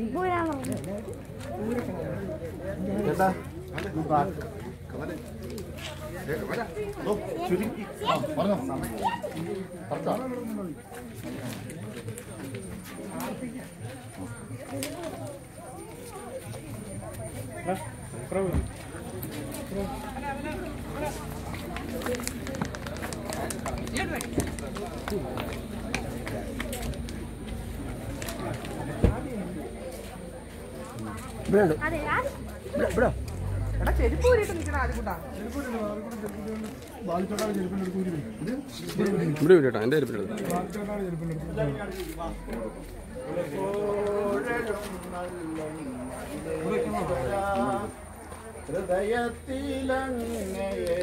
കരിപ്പൂരാണോ ചേട്ടാ പറഞ്ഞോ പറഞ്ഞോ അതെ അത് എടാ ചെരുപ്പ് ഊരിയിട്ട് നിൽക്കണ ആദ്യം കൂട്ടാ ഇവിടെ വിട്ടോ എൻ്റെ ഇരിപ്പില്ല ഹൃദയത്തിലങ്ങയെ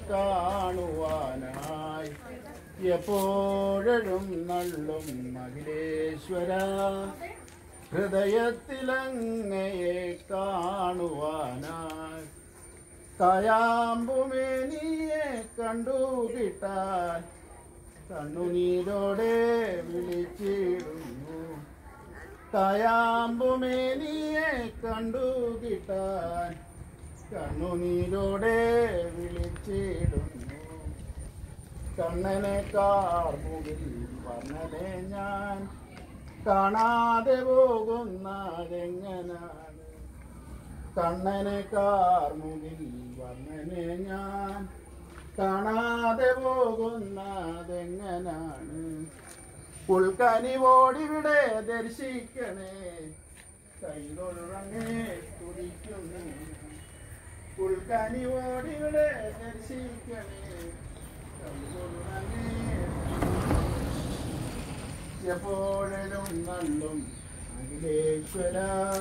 കാണുവാനായി എപ്പോഴും നള്ളും മഹിലേശ്വര ഹൃദയത്തിലങ്ങയെ കാണുവാനായി കയാമ്പുമേനിയെ കണ്ടു കിട്ടാൻ കണ്ണുനീരോടെ വിളിച്ചിടുന്നു കയാമ്പുമേനിയെ കണ്ടു കിട്ടാൻ കണ്ണുനീരോടെ വിളിച്ചിടുന്നു കണ്ണനെ കാർമുകിൽ വർണ്ണനെ ഞാൻ കാണാതെ പോകുന്നതെങ്ങനാണ് കണ്ണനെ കാർമുകിൽ വർണ്ണനെ ഞാൻ കാണാതെ പോകുന്നതെങ്ങനാണ് ഉൾക്കനിവോടിവിടെ ദർശിക്കണേ കൈതൊഴുറങ്ങേ തുടിക്കുന്നു ഉൾക്കനിവോടിവിടെ ദർശിക്കണേ കൈതൊഴുറങ്ങേ എപ്പോഴും നല്ലും അഖിലേശ്വര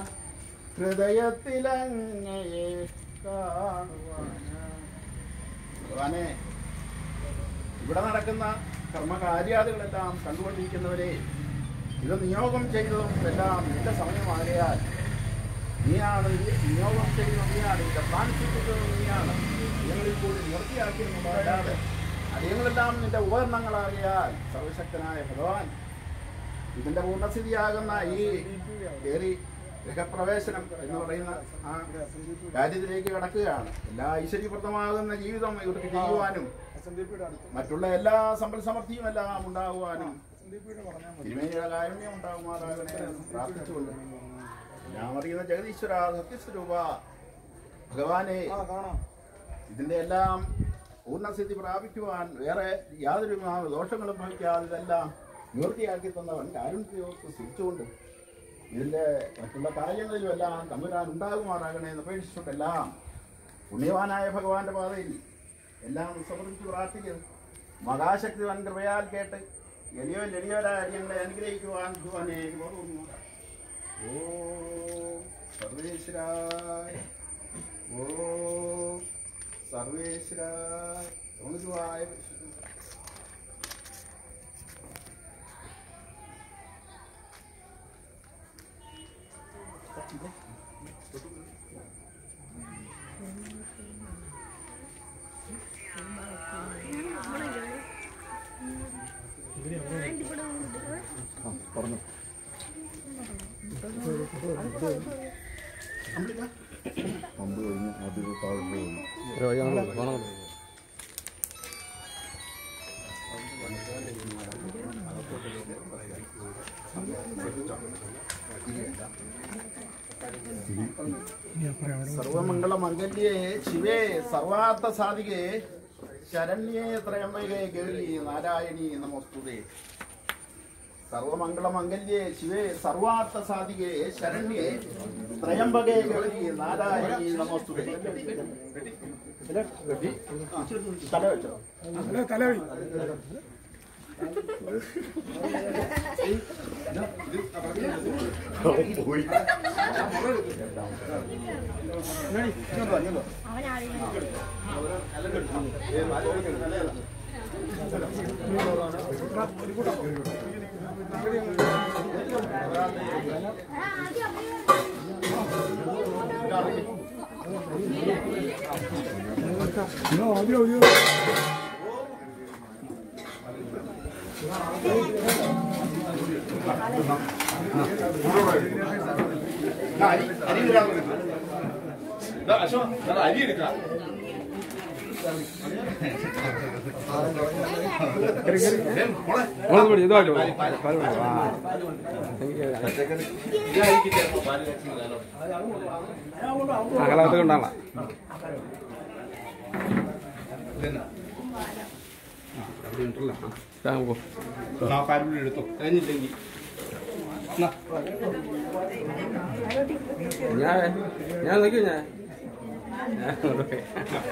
ഹൃദയത്തിലങ്ങയെ കാണുവാന് ഭഗവാനെ ഇവിടെ നടക്കുന്ന കർമ്മകാര്യാദികളെല്ലാം കണ്ടുകൊണ്ടിരിക്കുന്നവരെ ഇത് നിയോഗം ചെയ്തതും എല്ലാം നിന്റെ സമയമാകയാൽ നീയാണ് ഇത് നിയോഗം ചെയ്തത് നീയാണ് ഇത് പ്ലാൻ ചെയ്തത് നീയാണ് ഞങ്ങളിൽ കൂടി നിർത്തിയാക്കിയെന്നുള്ളതല്ലാതെ അടിയങ്ങളെല്ലാം നിന്റെ ഉപകരണങ്ങളാകിയാൽ സർവശക്തനായ ഭഗവാൻ ഇതിന്റെ പൂർണ്ണസ്ഥിതിയാകുന്ന ഈ കയറി ഗൃഹപ്രവേശനം എന്ന് പറയുന്ന ആ കാര്യത്തിലേക്ക് കടക്കുകയാണ് എല്ലാ ഐശ്വര്യപ്രദമാകുന്ന ജീവിതം ഇവർക്ക് ചെയ്യുവാനും മറ്റുള്ള എല്ലാ സമ്പൽ സമൃദ്ധിയും എല്ലാം ഉണ്ടാകുവാനും തിരുമേനിയുടെ കാരുണ്യം ഉണ്ടാകുമാറാകണേ എന്ന് പ്രാർത്ഥിച്ചുകൊണ്ട് ഞാൻ അറിയുന്ന ജഗദീശ്വര സത്യസ്വരൂപ ഭഗവാനെ ഇതിന്റെ എല്ലാം പൂർണ്ണസ്ഥിതി പ്രാപിക്കുവാൻ വേറെ യാതൊരു ദോഷങ്ങളും ഭവിക്കാതെ ഇതെല്ലാം നിവൃത്തിയാക്കി തന്നവൻ കാരുണ്യയോർത്ത് സ്തുതിച്ചുകൊണ്ട് ഇതിന്റെ മറ്റുള്ള കാര്യങ്ങളിലും എല്ലാം തമ്പുരാൻ ഉണ്ടാകുമാറാകണേ എന്ന് അപേക്ഷിച്ചിട്ടെല്ലാം പുണ്യവാനായ ഭഗവാന്റെ പാതയിൽ എല്ലാം സമർപ്പിച്ച് പ്രാർത്ഥിക്കുന്നു മഹാശക്തിവൻ കൃപയാൽ കേട്ട് എളിയോ എളിയോരായ ഞങ്ങളെ അനുഗ്രഹിക്കുവാൻ ഭഗവാനെ ഓർമ്മ ഓ സർവേശ്വരായ ഓ സർവേശ്വരായ ഗുരുവായ പറഞ്ഞു പമ്പ് കഴിഞ്ഞ് ആദ്യം താഴെ പോകുന്നു സർവമംഗള മംഗല്യേ ശിവേ സർവാർത്ഥ സാധികേ ശരണ്യേ ത്രയംബകേ ഗൗരി നാരായണി നമോസ്തുതേ സർവമംഗള മംഗല്യേ ശിവേ സർവാർത്ഥ സാധികേ ശരണ്യേ ത്രയംബകേ ഗൗരി നാരായണി നമോസ്തുതേ തല വെച്ചോ പോയി ആ അരി അരി തരാൻ പറ്റും അശോക് അരി എടുക്കാം മോളെ പിടി ഇതായിട്ട് പാല് പിടി. ആ. ആ കലാപത്തൊക്കെ ഉണ്ടാകണം അവിടെ ഉണ്ടല്ലോ ആ പോ പാലുള്ളി എടുത്തു കഴിഞ്ഞില്ലെങ്കിൽ ഞാൻ ഞാൻ നോക്കി ഞാൻ ഞാൻ കൊണ്ടുപോയി.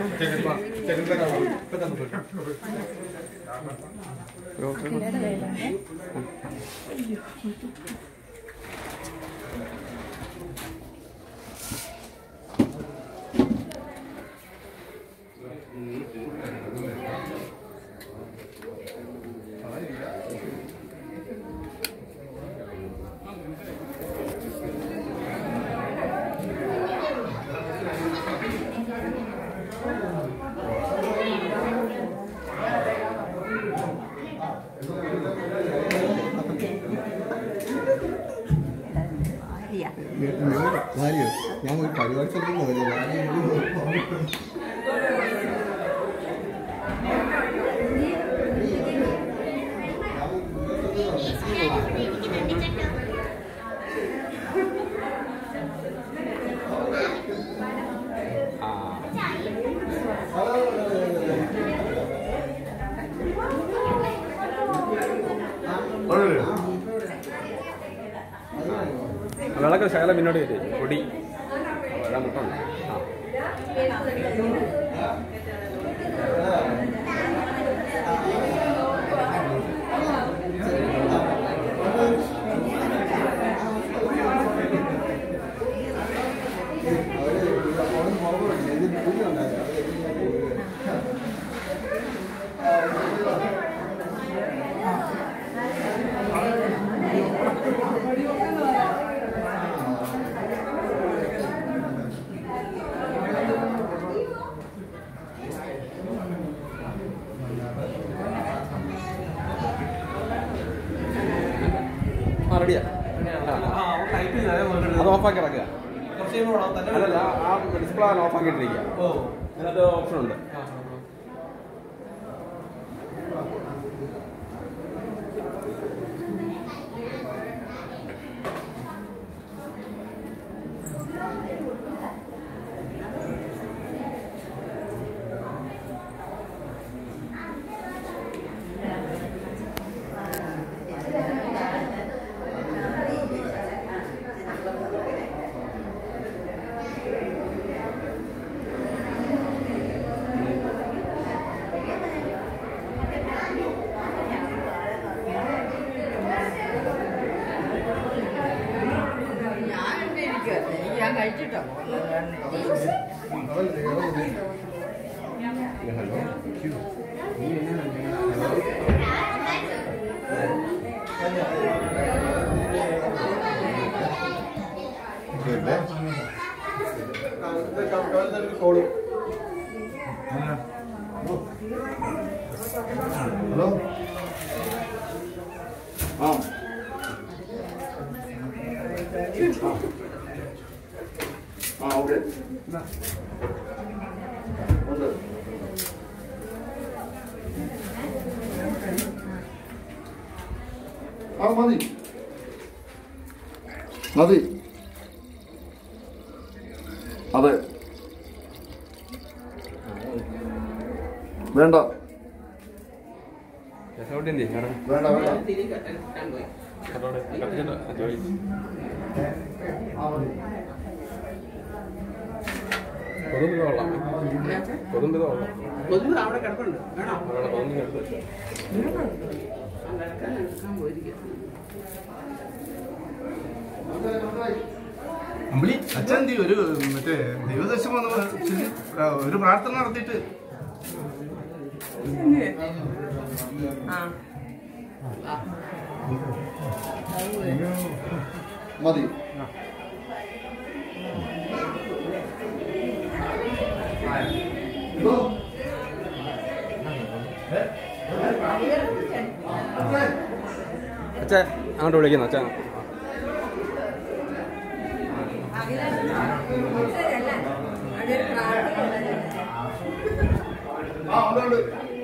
ഭാര്യയോ ഞാൻ ഒരു പരിപാടി സ്ഥലത്ത് പോയില്ല ആ വിളക്ക് ശകലം പിന്നോട്ട് കയറ്റി പൊടി വെള്ളം മുട്ടുണ്ട് ആ ആ റെഡിയാ അത് ഓഫാക്കി ഇറക്കുക അല്ലല്ല ആ ഡിസ്പ്ലേ ആണ് ഓഫാക്കിയിട്ടിരിക്കുക അതിനകത്ത് ഓപ്ഷൻ ഉണ്ട് ഞാൻ കഴിച്ചിട്ടോ ഹലോ ആ ആ ഓക്കെ ഉണ്ട് ആ മതി മതി അതെ വേണ്ട രസോട്ടി എന്തി വേണ്ട വേണ്ട ജോലി കൊതുമ്പ് കൊള്ളാം കൊതുമ്പ് കൊള്ളാം കൊതുമ്പ് അവിടെ കിടപ്പുണ്ട് വേണോ അവിടെ കൊതുമ്പ് എടുത്ത് കിടക്കാൻ എടുക്കാൻ പോയിരിക്കും അമ്പിളി അച്ഛൻ എന്തി ഒരു മറ്റേ ദൈവദർശനം വന്ന ചെല്ലി ഒരു പ്രാർത്ഥന നടത്തിയിട്ട് ആ മതി ഇതോ. അച്ഛാ അങ്ങോട്ട് വിളിക്കുന്നു അച്ഛാ ആ അതുകൊണ്ട്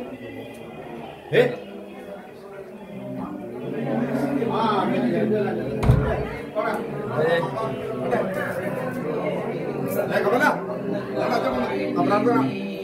ഏ ആ കമല അപ്പുറം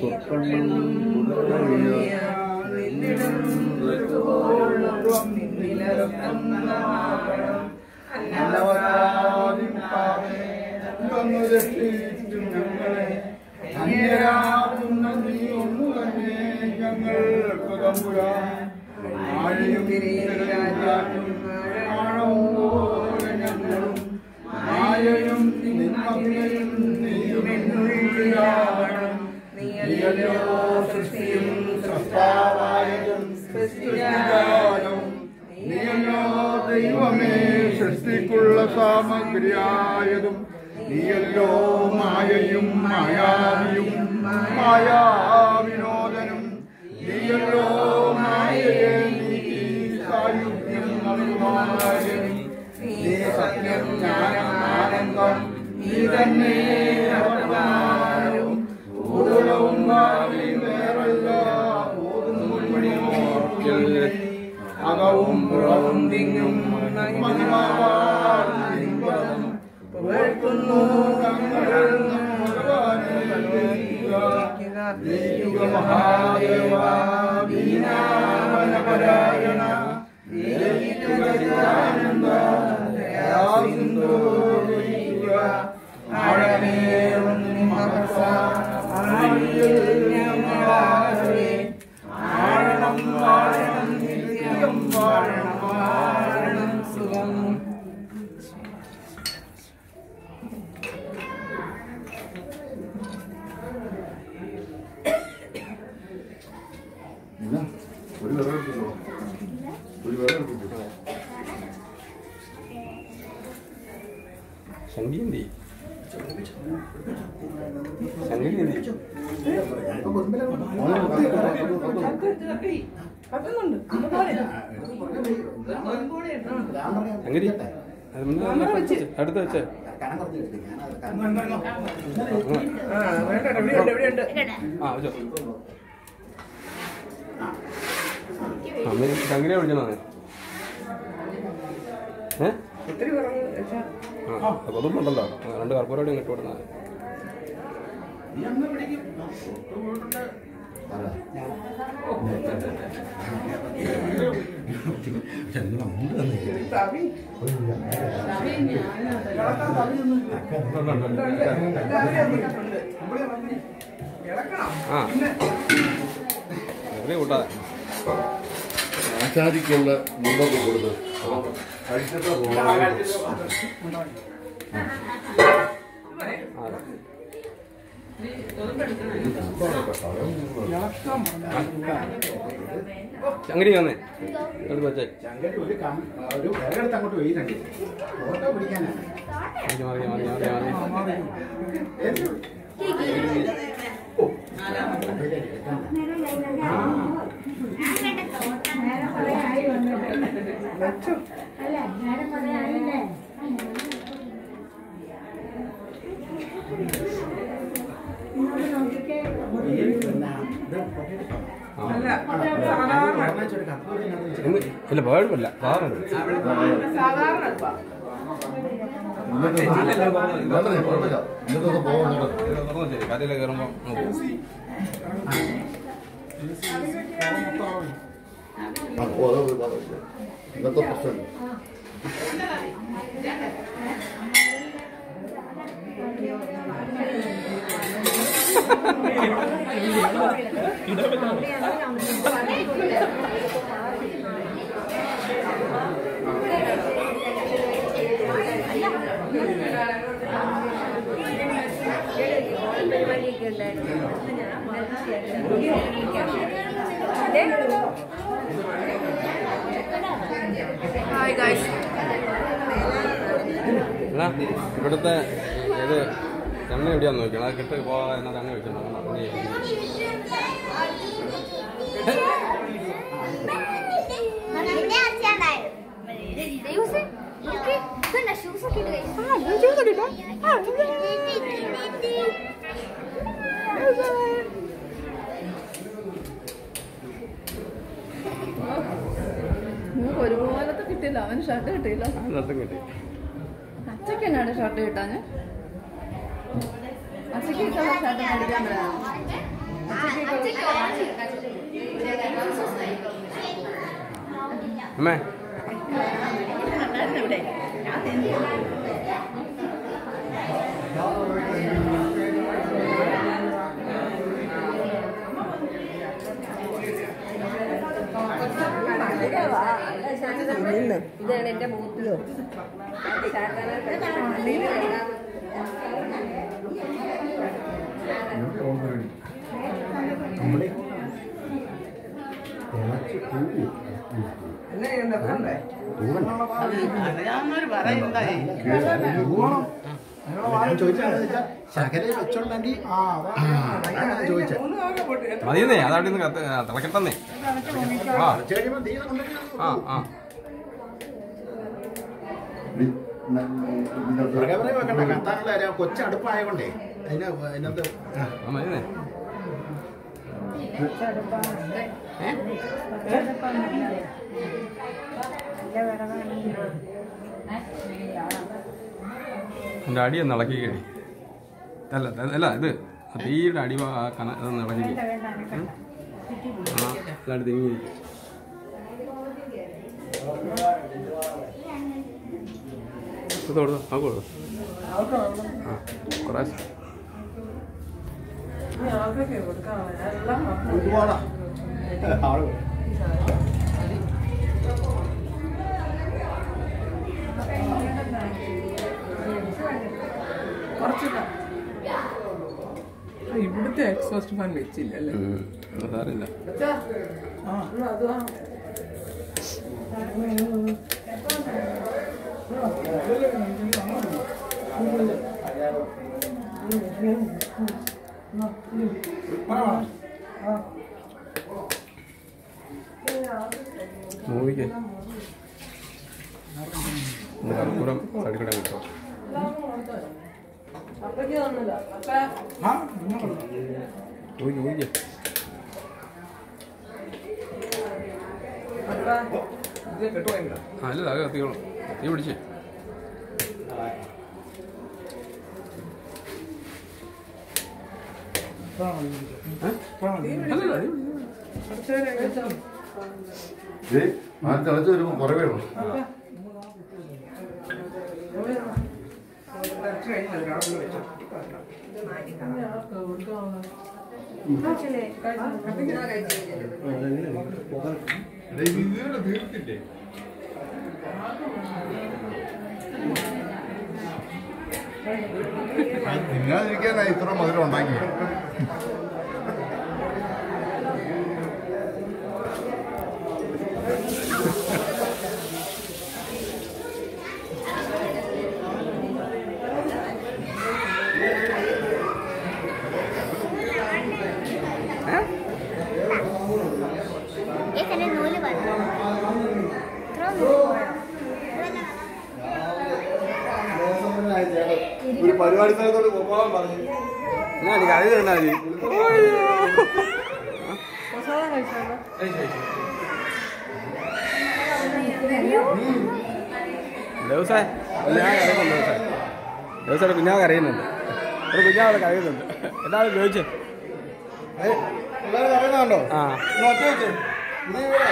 ദൈവമേ സൃഷ്ടിക്കുള്ള സാമഗ്രിയായതും നീയല്ലോ മായയും മായാവിയും മായാവിനോദനും നീയല്ലോ മായയെ നീക്കി സായുജ്യം നൽകുമാരനും നീ സത്യം ജ്ഞാനം ആനന്ദം നീ തന്നെ വർത്തമാനവും ഭൂതലവും ഭാവിയും വേറല്ല ഓതുന്നു അകവും പുറവും തിങ്ങും മഹിമാവാർന്നിമ്പം പുകഴ്ത്തുന്നു ഞങ്ങൾ ദൈവിക മഹാദേവ വീണാവനപരായണ ദേവികാനന്ദ ദയാസിന്ധു ആഴമേറും മഹസ ആഴിയിൽ ഞങ്ങളാകെ ആഴണം വാഴണം നിത്യം വാഴണം വാഴണം സുഖം ഒരു വിറക് എടുത്തിട്ടോ ഒരു വിറക് എടുത്തിട്ടോ സംഗീതി സംഗീതി സംഗീതി അത് മുന്നേ അടുത്ത് വെച്ചേ ആ വെച്ചോ അമ്മ സംഗീതിയെ വിളിച്ചോ ഏ ആ അതൊന്നുണ്ടല്ലോ രണ്ട് കർപ്പൂരോടെ ഇങ്ങോട്ട് വിടുന്നത് ആ വെറുതെ കൂട്ടാതെ ആചാരിക്കുള്ള മുമ്പൊക്കെ കൊടുത്ത് കഴിച്ചിട്ട് ആ ചങ്ങരി വന്നേ എടുത്ത് വെച്ചേ ചങ്കട്ട് ഒരു കം- ഒരു വിറകെടുത്ത് അങ്ങോട്ട് വെയിലുണ്ട് ഫോട്ടോ പിടിക്കാനാ മാറി മാറി മാറി മാറി മാറി ഏത്? അല്ല ഞാനും പറയാനില്ലേ ഇങ്ങോട്ട് നോക്കിക്കേ ഇന്ന് ഇല്ല കുഴപ്പമില്ല സാറുണ്ട് ഇന്നത്തെ ഇന്നത്തെ കുഴപ്പമില്ല ഇന്നത്തെ പോകുന്നുണ്ട് തുറന്നു ശരി കാറ്റിലെ കയറുമ്പോൾ ആ ഓ അത് പറഞ്ഞില്ല. ഇന്നത്തെ പ്രശ്നമില്ല ഹായ് ഗൈസ് എന്നാ ഇവിടുത്തെ ഇത് എണ്ണ എവിടെയാന്ന് നോക്കണം അത് കിട്ടി പോകാതെ എന്നാ എണ്ണ വെച്ചിട്ടുണ്ട് കിട്ടിയില്ല അവന് ഷർട്ട് കിട്ടിയില്ല ആ ഷർട്ടും കിട്ടി അച്ഛക്ക് എന്നാണ് ഷർട്ട് കിട്ടാന് അച്ഛക്ക് കളർ ഷർട്ട് മേടിക്കാൻ പറ്റാം അമ്മേ ഇവിടെ ഞാൻ തിന്നു. ഇതാണ് എന്റെ മൂത്തിയോ അറിയാവുന്നവര് പറയുന്നതായി ഞാൻ ചോദിച്ചത് ശകല വെച്ചോണ്ടെങ്കിൽ ചോദിച്ചത് മതിയെന്നേ അതവിടെ നിന്ന് കത്ത് തിളക്കട്ടെന്നേ ആ കഴിയുമ്പോൾ തീ കൊണ്ടുവരും ആ ആ പുറകെ വെക്കണ്ട കത്താനുള്ള കാര്യം കൊച്ചടുപ്പായതുകൊണ്ടേ അതിന് അതിനകത്ത് ആ മതിയെന്നേ എൻ്റെ അടി ഒന്ന് ഇളക്കി കേടി അല്ല അല്ല, അല്ല ഇത് ആ തീയുടെ അടി ഭാ- ആ കന ഇതൊന്ന് ഇളക്കി ആ അല്ലാണ്ട് തിങ്ങി കൊടുത്തു ആ കൊടുത്തു ആ കുറേ ഒരുപാടാ ആള് ഇവിടുത്തെ എക്സോസ്റ്റ് ഫാൻ വെച്ചില്ല അല്ലേ ഉം, അതറിയില്ല മൂവിക്ക് കർപ്പൂരം സൈഡിൽ കൂടെ കിട്ടും ഊക്കി ഊക്കി ഇത് കേട്ടോ ആ അല്ല അത് കത്തിക്കോളും തീ പിടിച്ചേ ആ തിളച്ച് വരുമ്പോൾ കുറവേ ഉള്ളൂ തീർത്തില്ലേ തിന്നാതിരിക്കാനായി ഇത്ര മധുരം ഉണ്ടാക്കി ഏക്കനെ നൂല് പറഞ്ഞു ഇത്ര നൂല് പോയോ ഒരു പരിപാടി സ്ഥലത്തോട് പോകാൻ പറഞ്ഞു എന്നാ മതി കറി തന്നാ മതി ദിവസം ഞാൻ കറിയുന്നുണ്ട് ദിവസം ദിവസം കുഞ്ഞാവ് കറിയുന്നുണ്ട് ഒരു കുഞ്ഞാവിടെ കറിയുന്നുണ്ട് എന്താണ് ചോദിച്ചേ എല്ലാവരും അറിയുന്നുണ്ടോ ആ ഒറ്റ വെച്ചേ നീ ഇവിടെ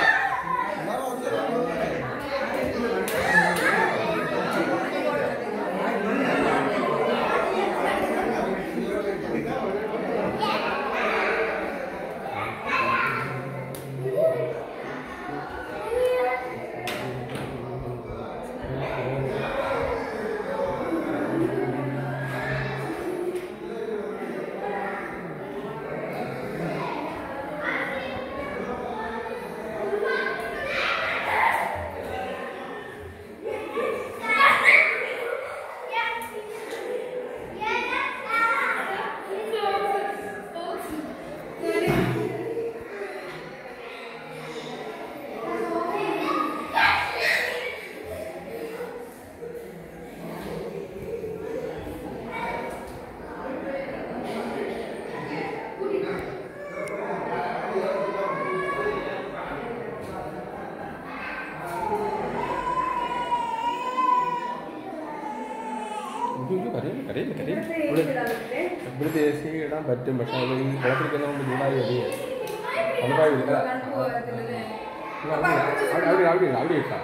ആ ഇടാൻ പറ്റും പക്ഷെ അത് ഈ കുളത്തിരിക്കുന്ന കൊണ്ട് ചൂടായി വരികയാണ് തണുപ്പായി വരിക അവിടെ അവിടെ അവിടെ അവിടെ ഇട്ടാ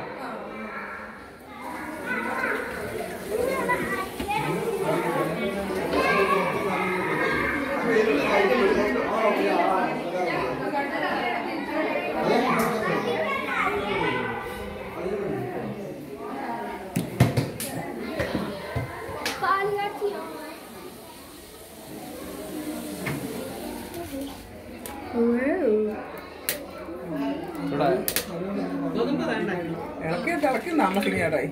ഇവിടെ ഗോതമ്പ് വേണ്ട ഇളക്കി തിളക്കി താമസിക്കാടായി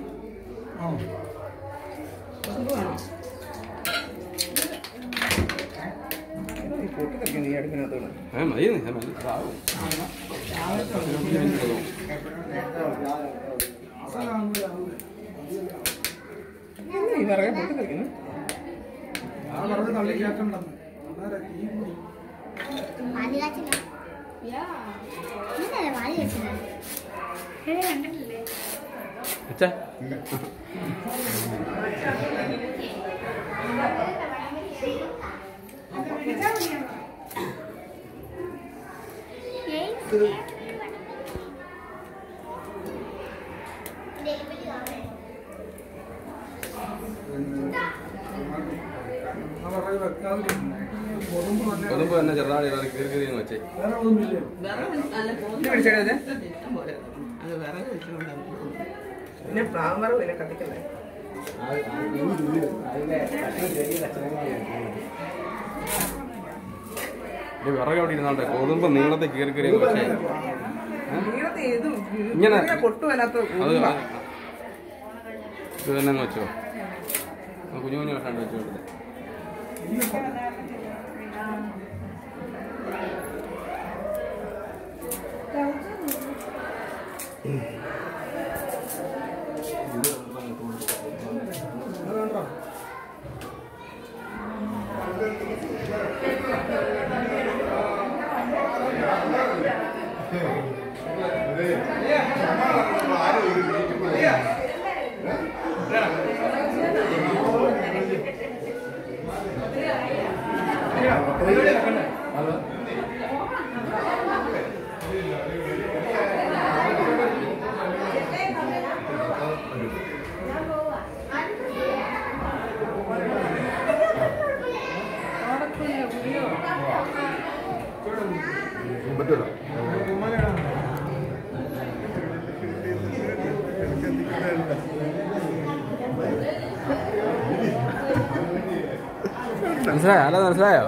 പൊട്ടിത്തൊക്കെ നീ അടുപ്പിനകത്തോട് ഏ മതി ഏ, മതി ഇതാവും. ഇന്ന് ഈ വിറകെ പൊട്ടിത്തെറിക്കുന്നു അച്ഛാ കൊതുമ്പ് തന്നെ ചെറുതായി കയറി കയറി അങ്ങ് വെച്ചേ വിറക് നല്ല ഇത് പിടിച്ചേടാ ഇത്? ഇഷ്ടം പോലെ അത് വിറക് വെച്ചുകൊണ്ടാണ് പിന്നെ പ്ലാവ് വിറവ് പിന്നെ കത്തിക്കല്ലേ ഇത് വിറക് അവിടെ ഇരുന്നാട്ടെ കൊതുമ്പ് നീളത്തെ കയറി കയറി അങ്ങ് വെച്ചേ നീളത്തെ ഏത് ഇങ്ങനെ. പൊട്ടുവല്ലാത്ത അത് ഇത് തന്നെ അങ്ങ് വെച്ചോ ആ കുഞ്ഞു കുഞ്ഞു കഷ്ടാണ്ട് വെച്ചോ ഇവിടെ. പറ്റൂല മനസ്സിലായോ അല്ല മനസ്സിലായോ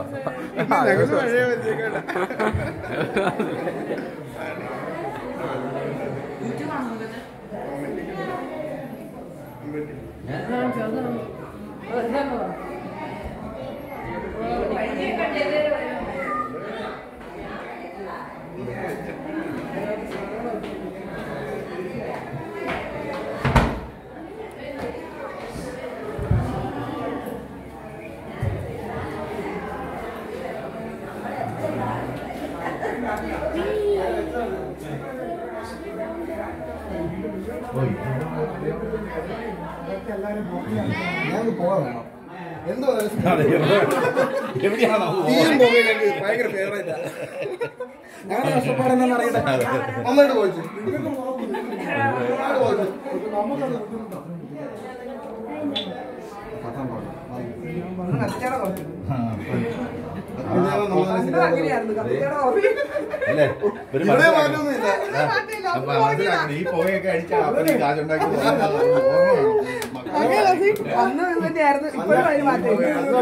ഭയങ്കര ഫേവറേറ്റാ ഞങ്ങളുടെ കഷ്ടപ്പാട് എന്താണെന്ന് അറിയട്ടെ നന്നായിട്ട് പോയിച്ചു നന്നായിട്ട് പോയിച്ചു കത്തിച്ചാടാ കുറച്ച് ഇതേപോലെ നമ്മളെ പണ്ട് അങ്ങനെയായിരുന്നു കത്തിച്ചാടാ കുറച്ച് അല്ലേ ഇവിടെ മാറ്റമൊന്നുമില്ല അപ്പൊ മനസ്സിലാക്കണം ഈ പുകയൊക്കെ അടിച്ചാൽ അപ്പനും കാശുണ്ടാക്കി അങ്ങനെ അസി, അന്ന് ഇത് തന്നെയായിരുന്നു ഇപ്പോഴും അതിന് മാറ്റം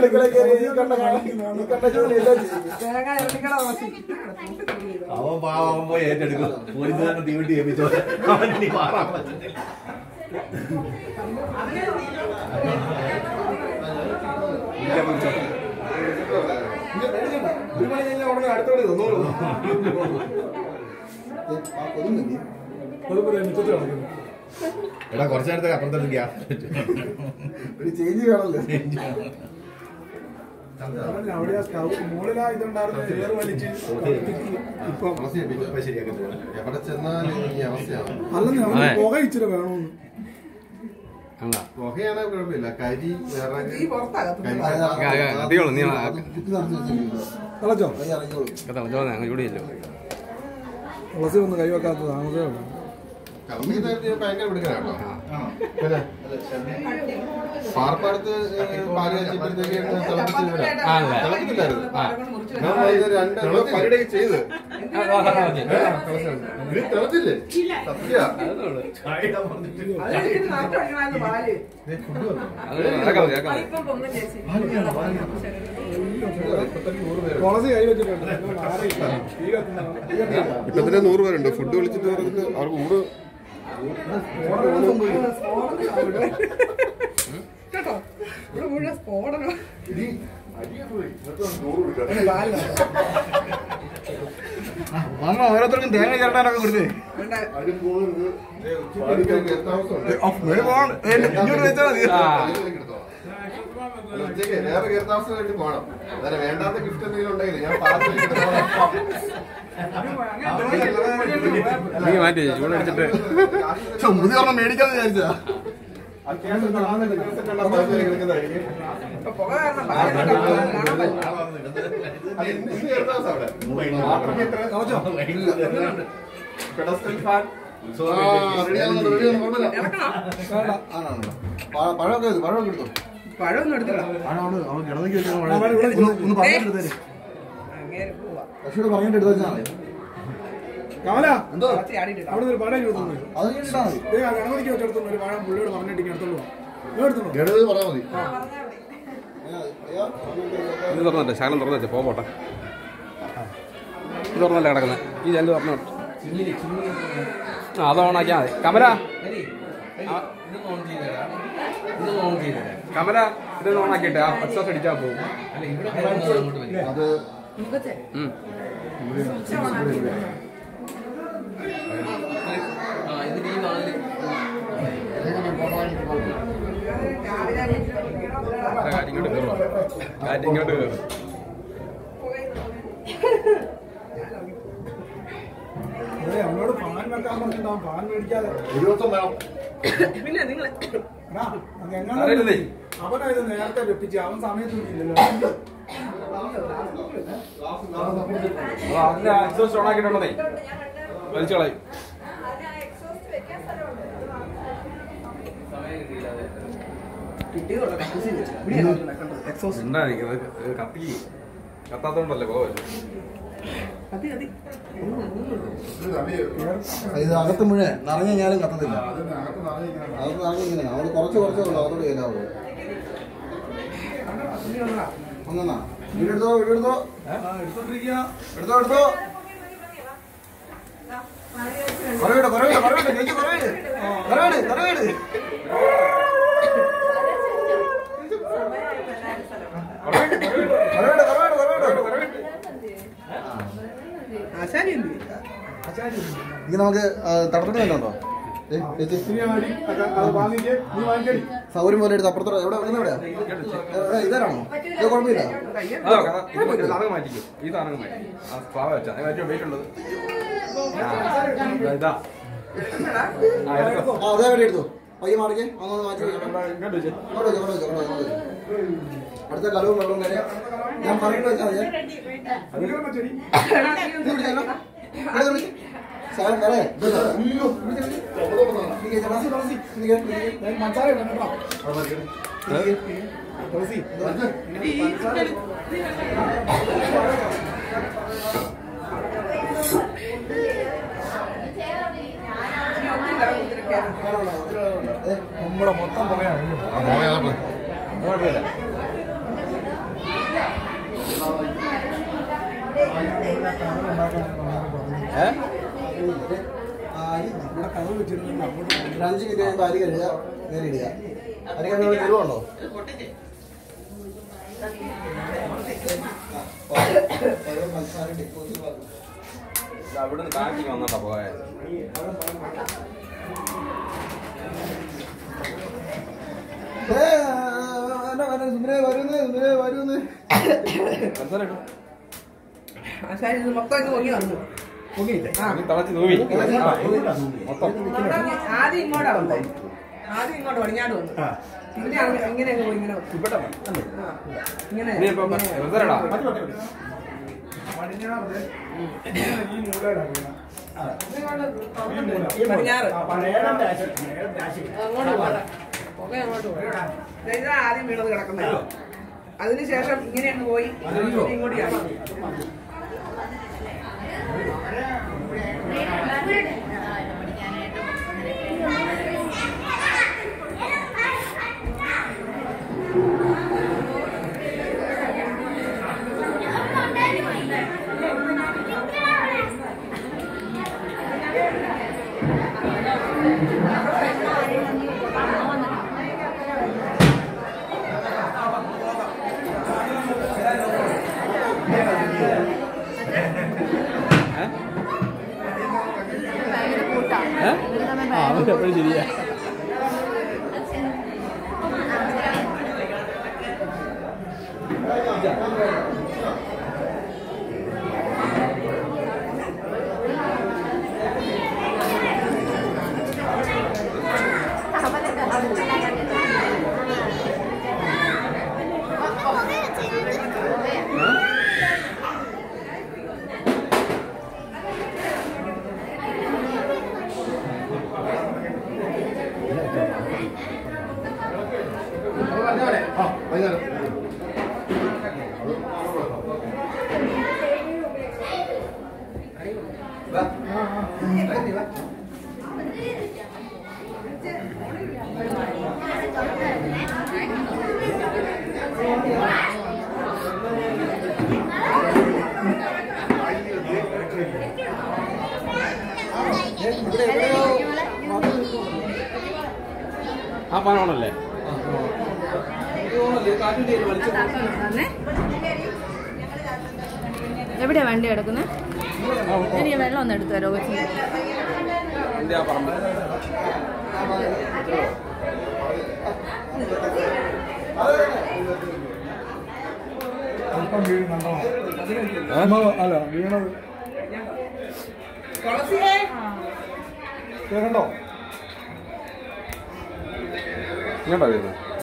തേങ്ങ ഇറങ്ങിക്കട അസി. അവൻ പാവം പോയി ഏറ്റെടുക്കും പോലീസുകാരനെ തീവണ്ടി ഏൽപ്പിച്ചോ അവൻ ഇനി മാറാൻ പറ്റത്തില്ല ഒരു മണി കഴിഞ്ഞാൽ ഉടനെ അടുത്തോടെ തന്നോളൂ എടാ കുറച്ചു നേരത്തേക്ക് അപ്പുറത്തോട്ട് ഗ്യാസ് ഒരു ചേഞ്ച് വേണമല്ലോ ശരിയാക്കി എവിടെ ചെന്നാലും ഈ അവസ്ഥയാണ് അതെ. പുക ഇച്ചിരി വേണമെന്ന് ആണോ പുകയാണ് കുഴപ്പമില്ല കരി വിറക് ഈ പുറത്താകത്ത് കത്തിയോളൂ നീ തിളച്ചോ തിളച്ചോ ഞങ്ങൾ ഇവിടെ ഇല്ലോ തുളസി ഒന്ന് കൈവെക്കാത്ത താമസമേ ഉള്ളൂ കമ്പനി ഭയങ്കര പിടിക്കാനാട്ടോ പിന്നെ പാർപ്പാടത്ത് പാല് വെച്ചപ്പോഴത്തേക്ക് തിളപ്പിച്ച് വിടാം. ആണല്ലേ? തിളപ്പിച്ചില്ലായിരുന്നു ആ. ഞാൻ വൈകുന്നേരം രണ്ട് പരിപാടിയൊക്കെ ചെയ്ത് ഇത് തിളച്ചില്ലേ സത്യ അതിന് നാട്ടു ഒഴിവായിരുന്നു പാല് തുളസി കൈ വെച്ചിട്ടുണ്ട് നിങ്ങൾ മാറിയില്ല. തീ കത്തുന്ന തീ കത്തില്ല. ഇപ്പൊ തന്നെ നൂറ് പേരുണ്ട് ഫുഡ് വിളിച്ചിട്ട് പറഞ്ഞിട്ട് അവർക്ക് ഊട് കേട്ടോ ഇവിടെ മുഴുവൻ സ്ഫോടനം ഓരോരുത്തർക്കും തേങ്ങ ചേർത്താനൊക്കെ കൊടുത്തേ ഇങ്ങോട്ട് വെച്ചാൽ മതി ഉച്ചയ്ക്ക് വേറെ കയറി താമസം വേണ്ടി പോകണം അതായത് വേണ്ടാത്ത ഗിഫ്റ്റ് എന്തെങ്കിലും ഉണ്ടെങ്കിൽ ഞാൻ പാർസൽ നീ മാറ്റി ചൂടടിച്ചിട്ട് മുതി പറഞ്ഞ മേടിക്കാന്ന് വിചാരിച്ചാ ഇപ്പൊ പുക കാരണം പാല് കാണാൻ പറ്റില്ല. പെഡസ്റ്റൽ ഫാൻ പഴമൊക്കെ പഴമൊക്കെ എടുത്തോ പഴമൊന്നും എടുത്തില്ല പഴമാണ് അവൻ കിടന്നെങ്കിൽ ഒന്ന് പറഞ്ഞെടുത്തേ അങ്ങേര് പോവാ പക്ഷേ പറഞ്ഞിട്ട് എടുത്താ മതി കമല എന്തോ കുറച്ച് ചാടിയിട്ടില്ല അവിടെ ഒരു പഴം എടുത്തു അത് കേട്ടാ മതി ഗണപതിക്ക് വെച്ചെടുത്തു ഒരു പഴം പുള്ളിയോട് പറഞ്ഞിട്ട് എടുത്തോളൂ എടുത്തോളൂ ഗണപതി പറഞ്ഞാൽ മതി ഇത് തുറന്നട്ടെ ശകലം തുറന്നട്ടെ പോട്ടെ ഇത് തുറന്നല്ലേ കിടക്കുന്നത് ഈ രണ്ട് തുറന്നു ആ അത് ഓണാക്കിയാൽ മതി കമല ആ, കമല ഇതൊന്ന് ഓണാക്കിട്ടെ ആ എക്സോസ് അടിച്ചാൽ പോകും അത് ഉം. കാറ്റ് ഇങ്ങോട്ട് കയറും കാറ്റ് ഇങ്ങോട്ട് കയറും അതെ അവനോട് പാൻ വെക്കാൻ പറഞ്ഞിട്ടുണ്ടാവും പാൻ മേടിക്കാതെ ഒരു ദിവസം വേണം പിന്നെ നിങ്ങൾ എടാ, അത് എങ്ങനെ അറിയില്ലേ? അവനാ ഇത് നേരത്തെ വെപ്പിച്ച് അവൻ സമയത്ത് വിളിച്ചില്ലല്ലോ അപ്പൊ അതിന്റെ എക്സോസ്റ്റ് ഓണാക്കിയിട്ടുള്ളതേ വലിച്ചു കളയും കിട്ടിയതുള്ള കക്കൂസിന് ഇവിടെ കണ്ടത് ഉണ്ടായിരിക്കുന്നത് കത്തി കത്താത്തോണ്ടല്ലേ പോവല്ലേ അതി അതി ഇത് അകത്ത് മുഴുവൻ നിറഞ്ഞു കഴിഞ്ഞാലും കത്തത്തില്ല അകത്ത് നിറഞ്ഞു ഇങ്ങനെ നമ്മൾ കുറച്ച് കുറച്ചേ ഉള്ളൂ അതോട് ചെയ്യാവൂ ഒന്നാ വീടെടുത്തോ വീടെടുത്തോ എടുത്തോണ്ടിരിക്കുക എടുത്തോ എടുത്തോ കുറവേട് കുറവേട് കുറവേട് ചേച്ചി കുറവേട് കുറവേട് കുറവേട് കുറവേട് കുറവേട് കുറവേട് ആശാരി എന്ത് ഇത് നമുക്ക് തടത്തിന് വേണ്ടോ സൗകര്യം പോലെ എടുത്ത് അപ്പുറത്തോടെ എവിടെ ഇന്ന് എവിടെയാ എവിടെ ഇതാണോ ഇത് കുഴപ്പമില്ല അതോ കഥ ഇത് മറ്റേ സാധനം മാറ്റിക്കും ഈ സാധനം മാറ്റി ആ സ്ലാബ് വെച്ചാൽ അതിന് ഏറ്റവും വെയിറ്റ് ഉള്ളത് ആ, ഇതാ ആ എടുത്തോ ആ അതേ വേണ്ടി എടുത്തു പയ്യെ മാറിക്കേ ഒന്ന് മാറ്റി വെക്കണം. ഇങ്ങോട്ട് വെച്ച് ഇങ്ങോട്ട് വെച്ചോ, ഇങ്ങോട്ട് വെച്ചോ, ഇങ്ങോട്ട് വെച്ചോ, ഇങ്ങോട്ട് വെച്ചോ. അടുത്ത കലവും വെള്ളവും വരെ ഞാൻ പറയുന്നത് വെച്ചാൽ മതി ഇത് പിടിച്ചല്ലോ. ഇത് പിടിച്ച്. സാധനം വേറെ. ഇത് ഇതാ. അയ്യോ, പിടിച്ച്, പിടിച്ച്. ഇരിക്ക്, തുളസി, തുളസി. ഇരിക്ക്, ഇരിക്ക്. അവിടെ മാറ്റി. ഇരിക്ക്. തുളസി, ഇത്. ഏ, നമ്മുടെ മൊത്തം പറയാം കുഴപ്പമില്ല ഏ ആ, ഈ ഇവിടെ കഥ വെച്ചിരുന്നെങ്കിൽ അങ്ങോട്ട് ഒരു അഞ്ച് മിനിറ്റ് കഴിയുമ്പോൾ അരി കഴുകുക നേരെ ഇടുക അരി കഴുകുമ്പോൾ തെരുവുണ്ടോ അവിടെ നിന്ന് ബാക്കി വന്നിട്ടാ പോയത് സുന്ദരേ വരുന്നേ സുന്ദരേ വരുന്നേ ആശാരി ഇത് മൊത്തം ഇങ്ങ് പൊങ്ങി വന്നു പൊങ്ങിയില്ലേ ആ തിളച്ച് തൂവി ആ, മൊത്തം ആദ്യം ഇങ്ങോട്ടാ വന്നത് ആദ്യം ഇങ്ങോട്ട് പടിഞ്ഞാട് വന്നു ആ. പിന്നെ അങ്ങ് ഇങ്ങനെ അങ്ങ് പോയി ഇങ്ങനെ വന്നു. ഇവിടെ വന്നു. അല്ലേ? ആ, ഇങ്ങനെ നീ ഇപ്പൊ ഇങ്ങനെ. വെറുതെടാ മതി, മതി, മതി. പടിഞ്ഞാറ്. ഇങ്ങനെ ഈ മൂലയിലാണ് വീണത്. ആ. ഈ മൂല. പടിഞ്ഞാറ്. ആ, പഴയതിന്റെ ആശ- പഴയതിന്റെ ആശ. അങ്ങോട്ട് പോകണ്ട പുക അങ്ങോട്ട് പോകണ്ട ഇതാ ആദ്യം വീണത് കിടക്കുന്നത് അതിനുശേഷം ഇങ്ങനെ അങ്ങ് പോയി ഇങ്ങോട്ട് ചാടി. ഭയങ്കര കൂട്ടാ ഇവര് തമ്മിൽ ഭയങ്കര എപ്പോഴും ശരിയാ ആ, വൈകുന്നേരം. ആ പാനാണല്ലേ വന്നേ. എവിടെയാ വണ്ടി കിടക്കുന്നത് എനിക്ക് വെള്ളം ഒന്ന് എടുത്തു തരോ കൊച്ചിന് എന്റെ ആ പറമ്പ് അല്പം വീഴുന്നുണ്ടോ അല്ല വീണത് തുളസിയേ കേൾക്കണ്ടോ ഇങ്ങോട്ടാ വരുന്നത്